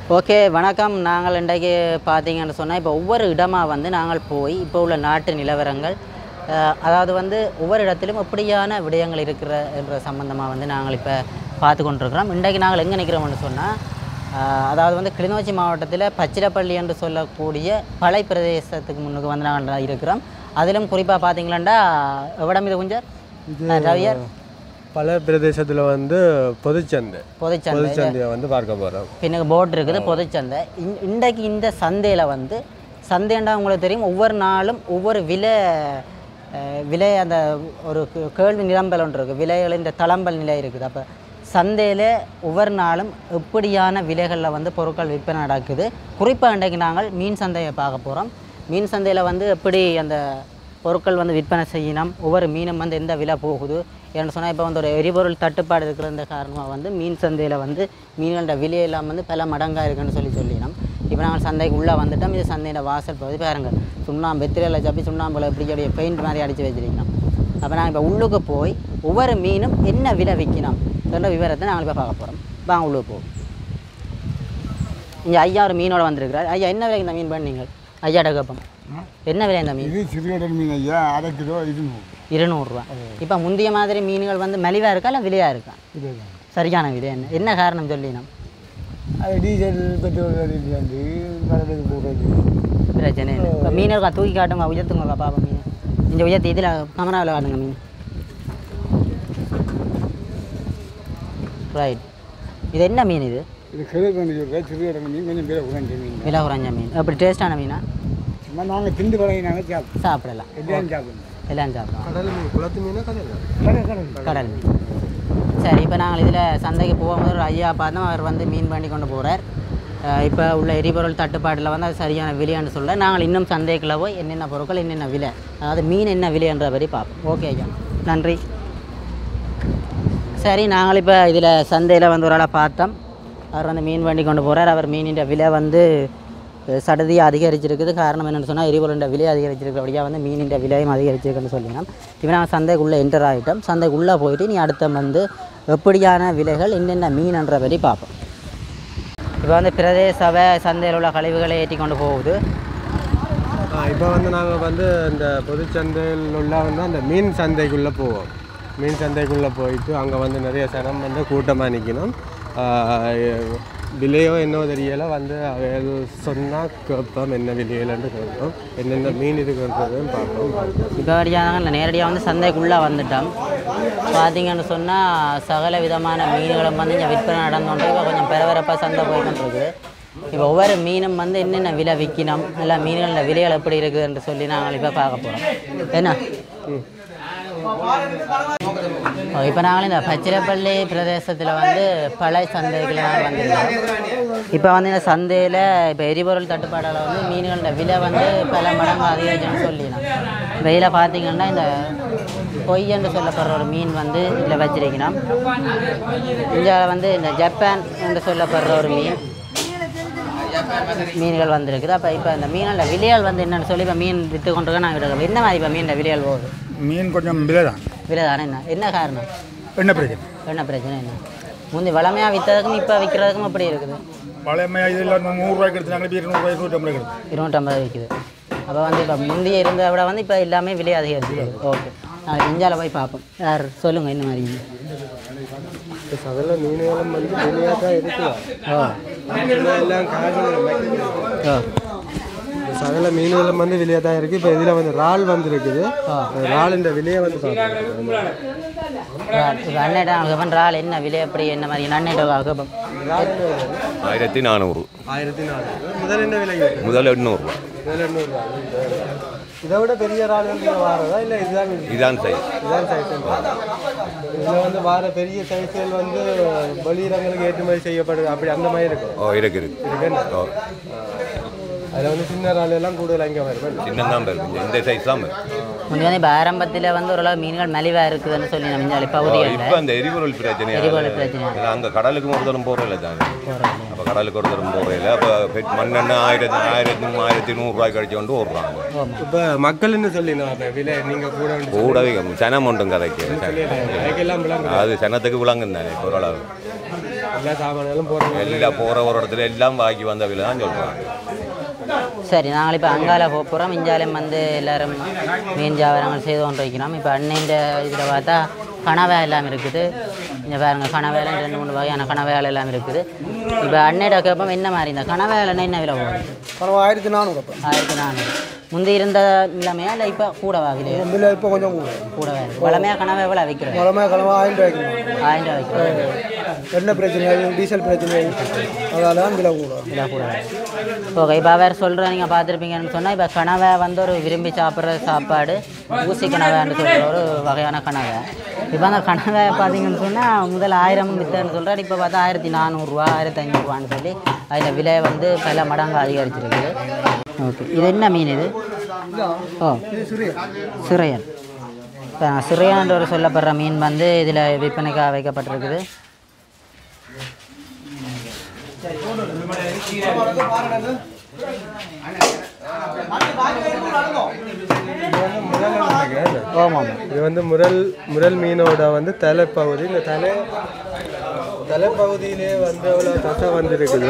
Okay வணக்கம் நாங்கள் இன்றைக்கு பார்த்தீங்கன்னு சொன்னால் இப்போ ஒவ்வொரு இடமாக வந்து நாங்கள் போய் இப்போ உள்ள நாட்டு நிலவரங்கள் அஹ், அதாவது வந்து ஒவ்வொரு இடத்திலும் எப்படியான விடயங்கள் இருக்கிற என்ற சம்பந்தமாக வந்து நாங்கள் இப்போ பார்த்து கொண்டிருக்கிறோம் இன்றைக்கு நாங்கள் எங்கே நிற்கிறோம்னு சொன்னால் அதாவது வந்து கிளிநொச்சி மாவட்டத்தில் பச்சிலப்பள்ளி என்று சொல்லக்கூடிய பளை பிரதேசத்துக்கு முன்னுக்கு வந்து நாங்கள் இருக்கிறோம் அதிலும் குறிப்பாக பார்த்தீங்களா எவ்வளோ இது கொஞ்சம் ரவியர் பல பிரதேசத்தில் வந்து பொதுச்சந்தை பொதுச்சந்தை பொதுச்சந்தையை வந்து பார்க்க போகிறோம் பின்னுக்கு போட் இருக்குது பொதுச்சந்தை இன்- இன்றைக்கு இந்த சந்தையில் வந்து சந்தைண்டா உங்களுக்கு தெரியும் ஒவ்வொரு நாளும் ஒவ்வொரு விலை அஹ், விலை அந்த ஒரு கே- கேள்வி நிரம்பல் ஒன்று இருக்குது விலைகள் இந்த தளம்பல் நிலை இருக்குது அப்போ சந்தையில் ஒவ்வொரு நாளும் எப்படியான விலைகளில் வந்து பொருட்கள் விற்பனை நடக்குது குறிப்பாக இன்றைக்கு நாங்கள் மீன் சந்தையை பார்க்க போகிறோம் மீன் சந்தையில் வந்து எப்படி அந்த பொருட்கள் வந்து விற்பனை செய்யணும் ஒவ்வொரு மீனும் வந்து எந்த விலை போகுது ஏன்னு சொன்னால் இப்போ வந்து ஒரு எரிபொருள் தட்டுப்பாடு இருக்கிற காரணமாக வந்து மீன் சந்தையில் வந்து மீன்களோட விலையெல்லாம் வந்து பல மடங்காக இருக்குன்னு சொல்லி சொல்லினோம் இப்போ நாங்கள் சந்தைக்கு உள்ளே வந்துட்டோம் இது சந்தையோட வாசல் பகுதி பாருங்க சுண்ணாம்பு வெத்திரையில் சப்பி சுண்ணாம்புல எப்படி அப்படியே பெயிண்ட் மாதிரி அடித்து வச்சிருக்கணும் அப்போ நாங்கள் இப்போ உள்ளுக்கு போய் ஒவ்வொரு மீனும் என்ன விலை விற்கணும் என்ற விவரத்தை நாங்கள் இப்போ பார்க்க போகிறோம் வாங்க உள்ளுக்கு போவோம் இங்கே ஐயா ஒரு மீனோட வந்திருக்கிறார் ஐயா என்ன விலைக்கு இந்த மீன் பண்ணீங்க ஐயாட்ட கேட்போம் என்ன விலை இந்த மீன் இது சிறுகடல் மீன் ஐயா அரை கிலோ இருநூறு இருநூறுவா இப்போ முந்தைய மாதிரி மீன்கள் வந்து மலிவாக இருக்கா இல்லை விலையாக இருக்கா இதுதான் சரியான விலை என்ன என்ன காரணம் சொல்லினோம் அது டீசல் பெட்ரோல் வந்து கடலுக்கு போகிறது பிரச்சனை இல்லை இப்போ மீன் இருக்கா தூக்கி காட்டுங்க உயர்த்துங்க பாப்பா மீன் இந்த உயர்த்தி இதில் கமராவில் காட்டுங்க மீன் ரைட் இது என்ன மீன் இது இது கிழக்கு சொல்கிற சிறுகடல் மீன் கொஞ்சம் பேர் உடஞ்ச மீன் விலை குறைஞ்ச மீன் அப்படி டேஸ்டான மீனா சும்மா நாங்கள் திண்டு பழகினாங்க சாப்பிடுவோம் சாப்பிடலாம் எல்லாம் சாப்பிடுவோம் எல்லாம் சாப்பிடலாம் கடல் மீன் குளத்து மீனா கடல் கடல் கடல் கடல் மீன் சரி இப்போ நாங்கள் இதில் சந்தைக்கு போகும்போது ஒரு ஐயா பார்த்தோம் அவர் வந்து மீன் பண்ணி கொண்டு போகிறார் இப்போ உள்ள எரிபொருள் தட்டுப்பாட்டில் வந்து அது சரியான விலையான்னு சொல்ல நாங்கள் இன்னும் சந்தைக்குள்ள போய் என்னென்ன பொருட்கள் என்னென்ன விலை அதாவது மீன் என்ன விலைன்ற படி பார்ப்போம் ஓகே ஐயா நன்றி சரி நாங்கள் இப்போ இதில் சந்தையில் வந்து ஒரு ஆளை பார்த்தோம் அவர் வந்து மீன் வண்டி கொண்டு போகிறார் அவர் மீனின் விலை வந்து அஹ், சடதி அதிகரிச்சிருக்குது காரணம் என்னென்னு சொன்னால் எரிபொருளின் விலை அதிகரிச்சிருக்கிறபடியாக வந்து மீனின் விலையும் அதிகரிச்சிருக்குன்னு சொல்லினோம் இப்போ நாங்கள் சந்தைக்குள்ளே என்டர் ஆகிட்டோம் சந்தைக்குள்ளே போயிட்டு நீ அடுத்த வந்து எப்படியான விலைகள் என்னென்ன மீன்ன்ற படி பார்ப்போம் இப்போ வந்து பிரதேச சபை சந்தையில் உள்ள கழிவுகளை ஏற்றி கொண்டு போகுது இப்போ வந்து நாங்கள் வந்து இந்த பொதுச்சந்தையில் உள்ள வந்து அந்த மீன் சந்தைக்குள்ளே போவோம் மீன் சந்தைக்குள்ளே போயிட்டு அங்கே வந்து நிறைய சனம் வந்து கூட்டமாக நிற்கணும் விலையோ என்னவோ தெரியல வந்து அது சொன்னால் கேட்போம் என்ன விலையிலன்னு கேட்போம் என்னென்ன மீன் இருக்குன்றதையும் பார்ப்போம் இப்போ வழியாக நேரடியாக வந்து சந்தைக்குள்ளே வந்துட்டோம் பார்த்தீங்கன்னு சொன்னால் சகல விதமான மீன்களும் வந்து இங்கே விற்பனை நடந்தோண்டு இப்போ கொஞ்சம் பரபரப்பாக சந்தை போய்கிட்டு இப்போ ஒவ்வொரு மீனும் வந்து என்னென்ன விலை விற்கணும் இல்லை மீன்களோட விலைகள் எப்படி இருக்குதுன்னு சொல்லி நாங்கள் இப்போ பார்க்க போகிறோம் என்ன இப்போ நாங்கள் இந்த பச்சிரப்பள்ளி பிரதேசத்தில் வந்து பழைய சந்தைக்குள்ள நாங்கள் வந்திருக்கோம் இப்போ வந்து இந்த சந்தையில் இப்போ எரிபொருள் தட்டுப்பாடால் வந்து மீன்களோட விலை வந்து பல மடங்கு அதிகரிச்சுன்னு சொல்லிடலாம் வெயில பார்த்தீங்கன்னா இந்த பொய் என்று சொல்லப்படுற ஒரு மீன் வந்து இதில் வச்சிருக்கணும் இங்கே வந்து இந்த ஜப்பான் என்று சொல்லப்படுற ஒரு மீன் மீன்கள் வந்திருக்குது அப்போ இப்போ இந்த மீனோட விலையால் வந்து என்னன்னு சொல்லி இப்போ மீன் விற்று கொண்டு நாங்கள் விடுறோம் என்ன மாதிரி இப்போ மீனோட விலையால் போகுது மீன் கொஞ்சம் விலை தான் விலை தானே என்ன என்ன காரணம் என்ன பிரச்சனை என்ன பிரச்சனை என்ன முந்தி வளமையாக விற்றதுக்கும் இப்போ விற்கிறதுக்கும் எப்படி இருக்குது பழைய இதில் நூறுரூவாய்க்கு எடுத்துனாங்க இப்போ இருநூறுவாய்க்கு நூற்றம்பது எடுத்து இருநூற்றம்பது விற்குது அப்போ வந்து இப்போ முந்தைய இருந்ததை விட வந்து இப்போ எல்லாமே விலை அதிகரிச்சு ஓகே நாளைக்கு இந்தியாவில் போய் பார்ப்போம் யார் சொல்லுங்கள் என்ன மாதிரி இப்போ சகல மீன்களும் வந்து விலையாக தான் இருக்குது ஓ எல்லாம் காய்கறி ஓ சகல மீன்களும் வந்து விலையாக தான் இருக்குது இப்போ இதில் வந்து இறால் வந்துருக்குது இறால் இந்த விலையை வந்து பார்க்கணும் இப்போ அண்ணன் அதுக்கப்புறம் இறால் என்ன விலை எப்படி என்ன மாதிரி அண்ணன் அதுக்கப்புறம் ஆயிரத்தி நானூறு ஆயிரத்தி நானூறு முதல் என்ன விலை முதல் எண்ணூறுரூவா முதல் எண்ணூறுரூவா இதை விட பெரிய இறால் வந்து வாரதா இல்லை இதுதான் இதான் சைஸ் இதுதான் சைஸ் இதில் வந்து வார பெரிய சைஸ்கள் வந்து வெளியிடங்களுக்கு ஏற்றுமதி செய்யப்படுது அப்படி அந்த மாதிரி இருக்கும் ஓ இருக்கு இருக்கு இருக்குன்னு ஓ அதில் வந்து சின்ன இறால் எல்லாம் கூடுதல் இங்கே வரும் சின்னதான் இருக்கு இந்த சைஸ் தான் இருக்கு. முந்தி வந்து இப்போ ஆரம்பத்தில் வந்து ஓரளவு மீன்கள் மலிவாக இருக்குதுன்னு சொல்லி நம்ம இந்தியாவில் பகுதிகளில் இப்போ அந்த எரிபொருள் பிரச்சனை எரிபொருள் பிரச்சனை. அங்கே கடலுக்கு ஒரு தரம் போகிறதில்ல தானே அப்போ கடலுக்கு ஒரு தரம் போகிறதில்ல அப்போ மண்ணெண்ணெய் ஆயிரத்தி ஆயிரத்தி ஆயிரத்தி நூறுரூவாய்க்கு அடிச்சு கொண்டு ஓடுறாங்க இப்போ மக்கள் என்ன சொல்லினோம் விலை நீங்கள் கூட வந்து கூடவே சனம் உண்டும் கதைக்கு அதுக்கெல்லாம் விளங்க அது சனத்துக்கு விளங்கும் தானே இப்போ ஓரளவு எல்லா சாமான்களும் போடுற எல்லாம் போகிற ஒரு இடத்துல எல்லாம் பாக்கி வந்த விலை தான் சொல்கிறாங்க சரி நாங்கள் இப்போ அங்கால போக போகிறோம் இஞ்சாலையும் வந்து எல்லாரும் மீன் வியாபாரங்கள் செய்து கொண்டு வைக்கிறோம் இப்போ அன்னையின் இதில் பார்த்தா கனவை எல்லாம் இருக்குது இங்கே பாருங்க கனவேலை ரெண்டு மூணு வகையான கனவேலை எல்லாம் இருக்குது இப்போ அன்னையிட கேட்போம் என்ன மாதிரி இந்த கனவேலை என்ன விலை போகுது பரவ ஆயிரத்தி நானூறு அப்போ ஆயிரத்தி நானூறு முந்தி இருந்த நிலைமையா இல்லை இப்போ கூட வாகுது இல்லை இப்போ கொஞ்சம் கூட கூட வேறு வளமையாக கனவை எவ்வளோ விற்கிறது மரமே கிழமை ஆயிரம் ரூபாய்க்கு வைக்கணும். ஆயிரம் ரூபா விற்கிறது எண்ணெய் பிரச்சனை டீசல் பிரச்சனை அதால தான் விலை கூட இல்லை கூட ஓகே இப்போ வேறு சொல்கிறேன் நீங்கள் பார்த்துருப்பீங்கன்னு சொன்னால் இப்போ கனவை வந்து ஒரு விரும்பி சாப்பிட்ற சாப்பாடு ஊசி கனவைன்னு சொல்கிற ஒரு வகையான கனவை இப்போ அந்த கனவை பார்த்தீங்கன்னு சொன்னால் முதல் ஆயிரம் வித்தன்னு சொல்கிறாரு இப்போ பார்த்தா ஆயிரத்தி நானூறுரூவா ஆயிரத்தி ஐநூறுரூவான்னு சொல்லி அதில் விலை வந்து பல மடங்கு அதிகரிச்சிருக்குது ஓகே இது என்ன மீன் இது ஓ சிறையன் இப்போ சிறையான்ற ஒரு சொல்லப்படுற மீன் வந்து இதில் விற்பனைக்காக வைக்கப்பட்டிருக்குது ஆமாம் இது வந்து முரல் முரல் மீனோட வந்து தலைப்பகுதி இந்த தலை தலைப்பகுதியிலே வந்து அவ்வளோ தசை வந்துருக்குது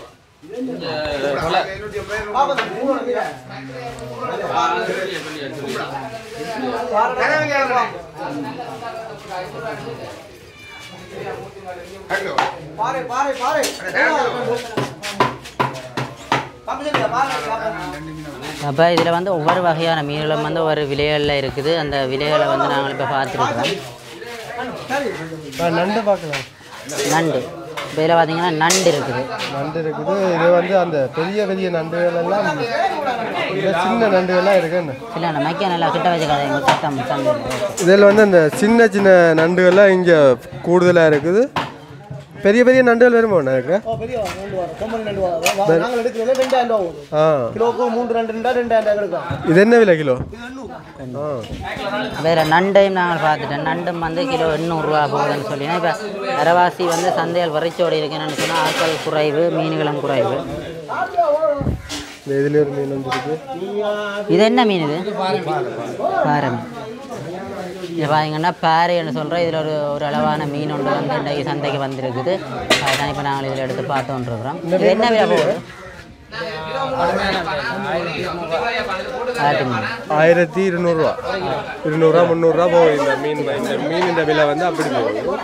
அப்போ இதில் வந்து ஒவ்வொரு வகையான மீன்களும் வந்து ஒவ்வொரு விலைகளில் இருக்குது அந்த விலைகளை வந்து நாங்கள் இப்போ பார்த்துருக்குறோம் ஆ, நண்டு பார்க்கலாம் நண்டு இப்போ இதில் பார்த்தீங்கன்னா நண்டு இருக்குது நண்டு இருக்குது இது வந்து அந்த பெரிய பெரிய நண்டுகள் எல்லாம் இது சின்ன நண்டுகள்லாம் இருக்குன்னு இல்லை அந்த மைக்க நல்லா கிட்ட வச்சு கதை சத்தம் சந்தை இதில் வந்து அந்த சின்ன சின்ன நண்டுகள்லாம் இங்கே கூடுதலாக இருக்குது பெரிய பெரிய நண்டுகள் வருமா இருக்கு பெரிய நண்டு வரும் கொம்பன் நண்டு வரும் நாங்கள் எடுக்கிறதுல ரெண்டாயிரம் ரூபா போகுது ஆ கிலோக்கு மூன்று ரெண்டு ரெண்டா ரெண்டாயிரம் ரூபாய் எடுக்கலாம் இது என்ன விலை கிலோ ஆ வேறு நண்டையும் நாங்கள் பார்த்துட்டோம் நண்டும் வந்து கிலோ எண்ணூறுரூவா போகுதுன்னு சொல்லினா இப்போ அரவாசி வந்து சந்தையில் வரைச்சோடி இருக்குன்னு சொன்னால் ஆட்கள் குறைவு மீன்களும் குறைவு இந்த இதுல ஒரு மீன் வந்துருக்கு இது என்ன மீன் இது பாறை மீன் இது பார்த்தீங்கன்னா பாறைன்னு சொல்கிறோம் இதில் ஒரு ஒரு அளவான மீன் ஒன்று வந்து இன்றைக்கு சந்தைக்கு வந்திருக்குது அதுதான் இப்போ நாங்கள் இதில் எடுத்து பார்த்துருக்குறோம் இது என்ன விலை போகுது ஆட்டு மீன் ஆயிரத்தி இருநூறுவா இருநூறுவா முந்நூறுரூவா போகும் இந்த மீன் இந்த மீன் இந்த விலை வந்து அப்படி போகும்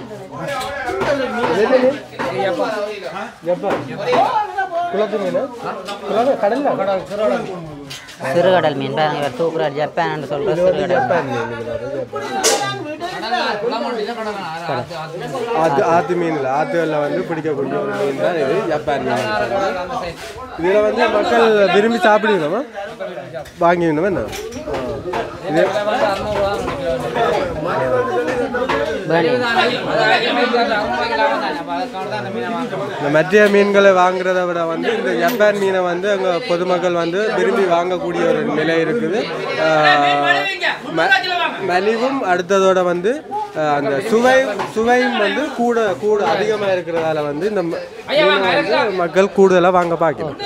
இது என்ன மீன்? ஜப்பான். குளத்து மீன் குளத்து கடல்ல கடல் சிறுகடல் மீன் பாருங்க இவர் தூக்குறார் ஜப்பான் சொல்கிற சிறுகடல் ஜப்பான் மீன் இது வேற, ஜப்பான். ஆத்து ஆத்து மீன்ல ஆத்துகளில் வந்து பிடிக்கக்கூடிய ஒரு மீன் தான் இது ஜப்பான் மீன் இதில் வந்து மக்கள் விரும்பி சாப்பிடுவீங்கம்மா வாங்கிக்கணுமா என்ன ஆ. இது வேணி இந்த மற்ற மீன்களை வாங்குறத விட வந்து இந்த ஜப்பான் மீனை வந்து அங்கே பொதுமக்கள் வந்து விரும்பி வாங்கக்கூடிய ஒரு நிலை இருக்குது ஆஹ் ம- மலிவும் அடுத்ததோட வந்து ஆஹ் அந்த சுவை சுவையும் வந்து கூட கூட அதிகமாக இருக்கிறதால வந்து இந்த ம- மீனை வந்து மக்கள் கூடுதலாக வாங்க பார்க்கணும்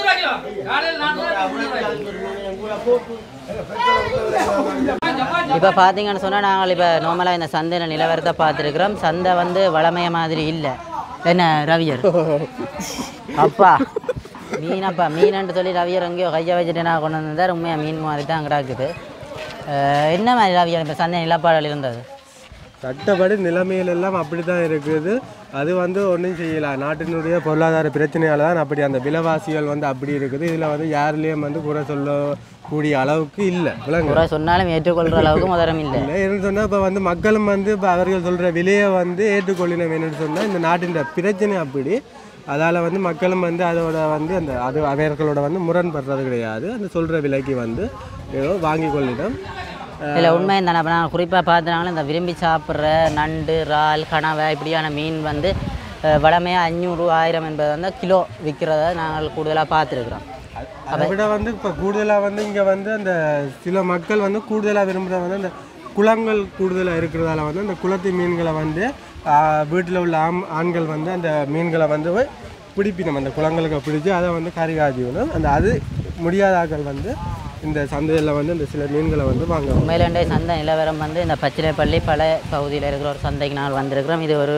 இப்போ பார்த்தீங்கன்னு சொன்னால் நாங்கள் இப்போ நார்மலாக இந்த சந்தையில் நிலவரத்தை பார்த்துருக்குறோம் சந்தை வந்து வளமைய மாதிரி இல்லை என்ன ரவியர் அப்பா மீனப்பா மீனன்ட்டு சொல்லி ரவியர் எங்கேயோ கையை வச்சுட்டு நான் கொண்டு வந்தார் உண்மையாக மீன் மாதிரி தான் கிடக்குது அஹ் என்ன மாதிரி ரவியர் இப்போ சந்தை நிலப்பாடல் இருந்தது சட்டப்படி நிலைமைகள் எல்லாம் அப்படி தான் இருக்குது அது வந்து ஒன்றும் செய்யலாம் நாட்டினுடைய பொருளாதார பிரச்சனையால தான் அப்படி அந்த விலைவாசிகள் வந்து அப்படி இருக்குது இதில் வந்து யாருலேயும் வந்து குறை சொல்லக்கூடிய அளவுக்கு இல்லை விளங்க குறை சொன்னாலும் ஏற்றுக்கொள்கிற அளவுக்கு முதரம் இல்லை இல்லை என்ன சொன்னால் இப்போ வந்து மக்களும் வந்து இப்போ அவர்கள் சொல்கிற விலையை வந்து ஏற்றுக்கொள்ளணும் என்னன்னு சொன்னால் இந்த நாட்டின் பிரச்சனை அப்படி அதால் வந்து மக்களும் வந்து அதோட வந்து அந்த அது அவர்களோட வந்து முரண்படுறது கிடையாது அந்த சொல்கிற விலைக்கு வந்து ஏதோ வாங்கி கொள்ளிடும் இல்லை உண்மை தானே அப்போ நான் குறிப்பாக பார்த்தனாலும் இந்த விரும்பி சாப்பிட்ற நண்டு இறால் கனவை இப்படியான மீன் வந்து அஹ், வளமையாக அஞ்சூறு ஆயிரம் என்பது வந்து கிலோ விற்கிறத நாங்கள் கூடுதலாக பார்த்துருக்குறோம் அதை விட வந்து இப்போ கூடுதலாக வந்து இங்கே வந்து அந்த சில மக்கள் வந்து கூடுதலாக விரும்புகிறது வந்து அந்த குளங்கள் கூடுதலாக இருக்கிறதால வந்து அந்த குளத்து மீன்களை வந்து வீட்டில் உள்ள ஆம் ஆண்கள் வந்து அந்த மீன்களை வந்து பிடிப்பினோம் அந்த குளங்களுக்கு பிடிச்சி அதை வந்து கறி காய்ச்சிக்கணும் அந்த அது முடியாத ஆட்கள் வந்து இந்த சந்தையில் வந்து இந்த சில மீன்களை வந்து வாங்குவாங்க உண்மையிலேண்டே சந்தை நிலவரம் வந்து இந்த பச்சிலைப்பள்ளி பல பகுதியில் இருக்கிற ஒரு சந்தைக்கு நாங்கள் வந்திருக்கிறோம் இது ஒரு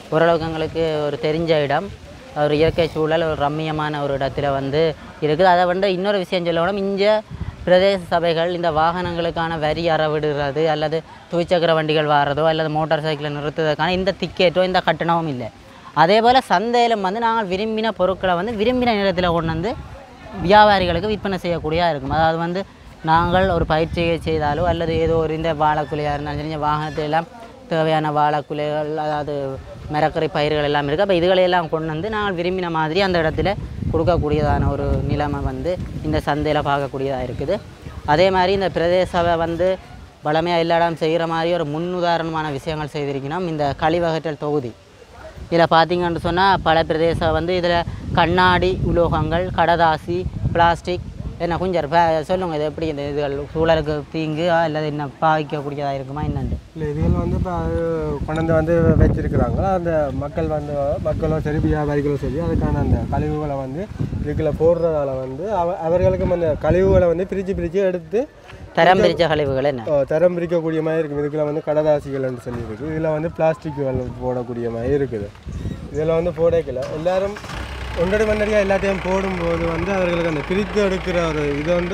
ஓரளவுக்கு எங்களுக்கு ஒரு தெரிஞ்ச இடம் ஒரு இயற்கை சூழல் ஒரு ரம்மியமான ஒரு இடத்துல வந்து இருக்குது அதை வந்து இன்னொரு விஷயம் சொல்லணும் இங்கே பிரதேச சபைகள் இந்த வாகனங்களுக்கான வரி அறவிடுறது அல்லது துவிச்சக்கர வண்டிகள் வாரதோ அல்லது மோட்டார் சைக்கிளை நிறுத்துவதற்கான இந்த டிக்கெட்டோ இந்த கட்டணமும் இல்லை அதே போல் சந்தையிலும் வந்து நாங்கள் விரும்பின பொருட்களை வந்து விரும்பின நேரத்தில் கொண்டு வந்து வியாபாரிகளுக்கு விற்பனை செய்யக்கூடியதாக இருக்கும் அதாவது வந்து நாங்கள் ஒரு பயிற்சியை செய்தாலோ அல்லது ஏதோ ஒரு இந்த வாழைக்குலையாக இருந்தாலும் சரி இந்த வாகனத்துல எல்லாம் தேவையான வாழைக்குலைகள் அதாவது மரக்கறி பயிர்கள் எல்லாம் இருக்குது அப்போ இதுகளையெல்லாம் கொண்டு வந்து நாங்கள் விரும்பின மாதிரி அந்த இடத்துல கொடுக்கக்கூடியதான ஒரு நிலைமை வந்து இந்த சந்தையில் பார்க்கக்கூடியதாக இருக்குது அதே மாதிரி இந்த பிரதேச சபை வந்து வளமையாக எல்லா இடம் செய்கிற மாதிரி ஒரு முன்னுதாரணமான விஷயங்கள் செய்திருக்கணும் இந்த கழிவகற்றல் தொகுதி இதில் பார்த்தீங்கன்னு சொன்னால் பல பிரதேசம் வந்து இதில் கண்ணாடி உலோகங்கள் கடதாசி பிளாஸ்டிக் என்ன குஞ்சர் பே சொல்லுங்கள் இது எப்படி இந்த இதுகள் சூழலுக்கு தீங்கு அல்லது என்ன பாதிக்கக்கூடியதாக இருக்குமா என்னண்டு இல்லை இதுகள் வந்து இப்போ அது கொண்டாந்து வந்து வச்சிருக்கிறாங்க அந்த மக்கள் வந்து மக்களும் சரி வியாபாரிகளும் சரி அதுக்கான அந்த கழிவுகளை வந்து இதுக்குள்ள போடுறதால வந்து அவ அவர்களுக்கும் அந்த கழிவுகளை வந்து பிரித்து பிரித்து எடுத்து தரம் பிரித்த கழிவுகள் என்ன ஓ, தரம் பிரிக்கக்கூடிய மாதிரி இருக்குது இதுக்குள்ள வந்து கடதாசிகள்னு சொல்லி இருக்குது இதில் வந்து பிளாஸ்டிக்குகள் போடக்கூடிய மாதிரி இருக்குது இதில் வந்து போடக்கல எல்லாரும் ஒன்றரை மண்டடியாக எல்லாத்தையும் போடும்போது வந்து அவர்களுக்கு அந்த பிரித்து எடுக்கிற ஒரு இது வந்து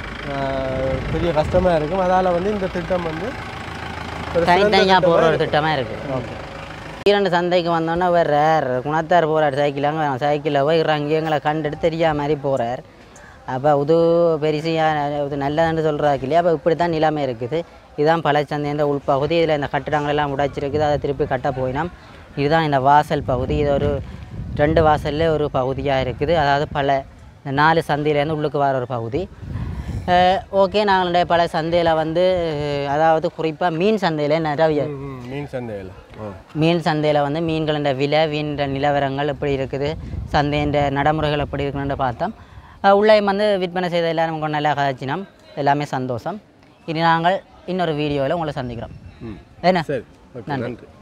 ஆஹ், பெரிய கஷ்டமாக இருக்கும் அதால் வந்து இந்த திட்டம் வந்து ஒரு சிறந்த தனித்தனியாக திட்டமா போகிற ஒரு இருக்கு. திட்டமாக இருக்குது ஓகே ஈரண்டு சந்தைக்கு வந்தோன்னே வேறு ரேர் குணத்தார் போகிறார் சைக்கிளாங்க சைக்கிளில் போய் இறங்கி எங்களை கண்டுட்டு தெரியாத மாதிரி போகிறார் அப்போ இது பெருசியாக இது நல்லதுன்னு சொல்கிறாக்கு இல்லையா அப்போ இப்படி தான் நிலைமை இருக்குது இதுதான் பழச்சந்தைன்ற உள்பகுதி இதில் இந்த கட்டிடங்கள் எல்லாம் உடைச்சிருக்குது அதை திருப்பி கட்ட போயினோம் இதுதான் இந்த வாசல் பகுதி இது ஒரு ரெண்டு வாசல்ல ஒரு பகுதியாக இருக்குது அதாவது பல இந்த நாலு சந்தையிலேருந்து உள்ளுக்கு வர ஒரு பகுதி ஓகே நாங்களுடைய பல சந்தையில் வந்து அஹ், அதாவது குறிப்பாக மீன் சந்தையில் நிறைய ம், ம், மீன் சந்தையில் ஓ மீன் சந்தையில் வந்து மீன்களின் விலை மீன்ற நிலவரங்கள் எப்படி இருக்குது சந்தையின் நடைமுறைகள் எப்படி இருக்குன்னு பார்த்தோம் அஹ் உள்ளே வந்து விற்பனை செய்த எல்லாரும் கொஞ்சம் நல்லா கதைச்சினோம் எல்லாமே சந்தோஷம் இனி நாங்கள் இன்னொரு வீடியோவில் உங்களை சந்திக்கிறோம் ம் என்ன சரி ஓகே நன்றி. நன்றி